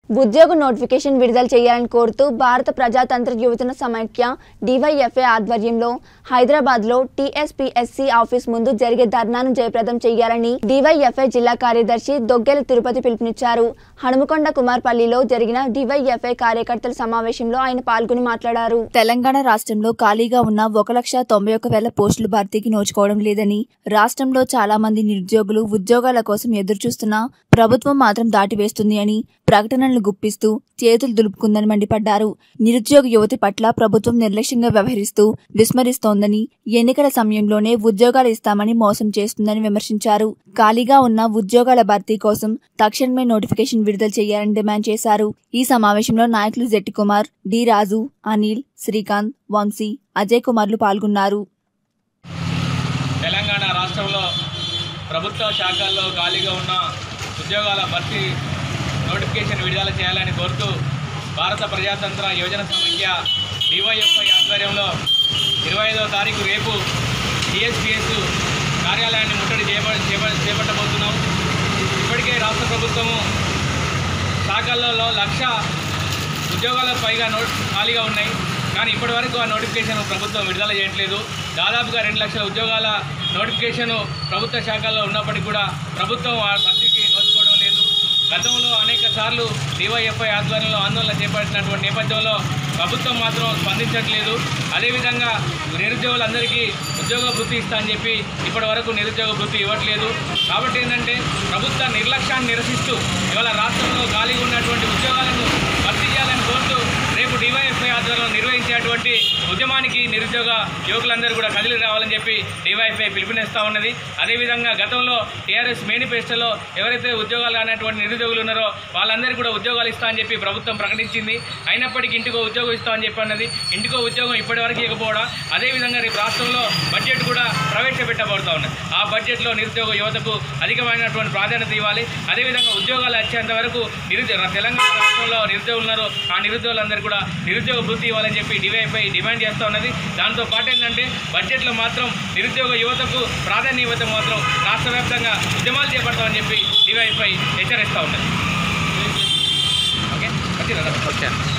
ఉద్యోగ నోటిఫికేషన్ విడుదల చేయాలని కోరుతూ భారత ప్రజాతంత్ర యువజన సమైక్య డివైఎఫ్ఏ ఆధ్వర్యంలో హైదరాబాద్ లో టీఎస్పీఎస్సీ ఆఫీస్ ముందు జరిగే ధర్నాను జయప్రదం చేయాలని డివైఎఫ్ఐ జిల్లా కార్యదర్శి దొగ్గెల తిరుపతి పిలుపునిచ్చారు హనుమకొండ కుమార్పల్లిలో జరిగిన డివైఎఫ్ఐ కార్యకర్తల సమావేశంలో ఆయన పాల్గొని మాట్లాడారు తెలంగాణ రాష్ట్రంలో ఖాళీగా ఉన్న ఒక లక్ష తొంభై ఒక వేల పోస్టుల భర్తీకి నోచుకోవడం లేదని రాష్ట్రంలో చాలా మంది నిరుద్యోగులు ఉద్యోగాల కోసం ఎదురుచూస్తున్నా ప్రభుత్వం మాత్రం దాటివేస్తుంది అని ప్రకటనలు గుప్పిస్తూ చేతులు దులుపుకుందని మండిపడ్డారు నిరుద్యోగ యువతి పట్ల ప్రభుత్వం నిర్లక్ష్యంగా వ్యవహరిస్తూ విస్మరిస్తోందని ఎన్నికల సమయంలోనే ఉద్యోగాలు ఇస్తామని మోసం చేస్తుందని విమర్శించారు ఖాళీగా ఉన్న ఉద్యోగాల భర్తీ కోసం తక్షణమే నోటిఫికేషన్ విడుదల చేయాలని డిమాండ్ చేశారు ఈ సమావేశంలో నాయకులు జెట్టి కుమార్ డి రాజు అనిల్ శ్రీకాంత్ వంశీ అజయ్ కుమార్లు పాల్గొన్నారు తెలంగాణ రాష్ట్రంలో ప్రభుత్వ శాఖల్లో ఖాళీగా ఉన్న ఉద్యోగాల భర్తీ నోటిఫికేషన్ విడుదల చేయాలని కోరుతూ భారత ప్రజాతంత్ర యువజన సమైక్య డివైఎఫ్ఐ ఆధ్వర్యంలో ఇరవై ఐదవ తారీఖు రేపు టీఎస్పీఎస్ కార్యాలయాన్ని ముట్టడి చేప చేప- చేపట్టబోతున్నాం ఇప్పటికే రాష్ట్ర ప్రభుత్వము శాఖలలో లక్ష ఉద్యోగాలకు పైగా నోట్ ఖాళీగా ఉన్నాయి కానీ ఇప్పటి వరకు ఆ నోటిఫికేషన్ ప్రభుత్వం విడుదల చేయట్లేదు దాదాపుగా రెండు లక్షల ఉద్యోగాల నోటిఫికేషన్ ప్రభుత్వ శాఖల్లో ఉన్నప్పటికీ కూడా ప్రభుత్వం ఆ భర్తీకి నోచుకోవడం లేదు గతంలో అనేక సార్లు డివైఎఫ్ఐ ఆధ్వర్యంలో ఆందోళన చేపట్టినటువంటి నేపథ్యంలో ప్రభుత్వం మాత్రం స్పందించట్లేదు అదేవిధంగా నిరుద్యోగులందరికీ ఉద్యోగ వృత్తి ఇస్తా అని చెప్పి ఇప్పటి వరకు నిరుద్యోగ వృత్తి ఇవ్వట్లేదు కాబట్టి ఏంటంటే ప్రభుత్వ నిర్లక్ష్యాన్ని నిరసిస్తూ ఇవాళ రాష్ట్రంలో ఖాళీగా ఉన్నటువంటి ఉద్యోగాలను భర్తీ చేయాలని కోరుతూ రేపు డివైఎఫ్ఐ ఆధ్వర్యంలో నిర్వహించేటువంటి ఉద్యమానికి నిరుద్యోగ యువకులందరూ కూడా కదిలి రావాలని చెప్పి డివైఎఫ్ఐ పిలుపునిస్తూ ఉన్నది అదేవిధంగా గతంలో టీఆర్ఎస్ మేనిఫెస్టోలో ఎవరైతే ఉద్యోగాలు కానటువంటి నిరుద్యోగులు ఉన్నారో వాళ్ళందరికీ కూడా ఉద్యోగాలు ఇస్తా అని చెప్పి ప్రభుత్వం ప్రకటించింది అయినప్పటికీ ఇంటికో ఉద్యోగం ఇస్తామని చెప్పి అన్నది ఇంటికో ఉద్యోగం ఇప్పటివరకు ఇవ్వకపోవడం అదేవిధంగా రేపు రాష్ట్రంలో బడ్జెట్ కూడా ప్రవేశపెట్టబడుతూ ఉన్నది ఆ బడ్జెట్లో నిరుద్యోగ యువతకు అధికమైనటువంటి ప్రాధాన్యత ఇవ్వాలి అదేవిధంగా ఉద్యోగాలు వచ్చేంత వరకు నిరుద్యోగ తెలంగాణ రాష్ట్రంలో నిరుద్యోగులు ఉన్నారు ఆ నిరుద్యోగులందరూ కూడా నిరుద్యోగ వృత్తి ఇవ్వాలని చెప్పి డివైఎఫ్ఐ డిమాండ్ చేస్తూ ఉన్నది దాంతో పాటు ఏంటంటే బడ్జెట్లో మాత్రం నిరుద్యోగ యువతకు ప్రాధాన్యత మాత్రం రాష్ట్ర వ్యాప్తంగా ఉద్యమాలు చేపడతామని చెప్పి డివైఎఫ్ఐ హెచ్చరిస్తూ ఉన్నది ఓకే వచ్చిందా? ఓకే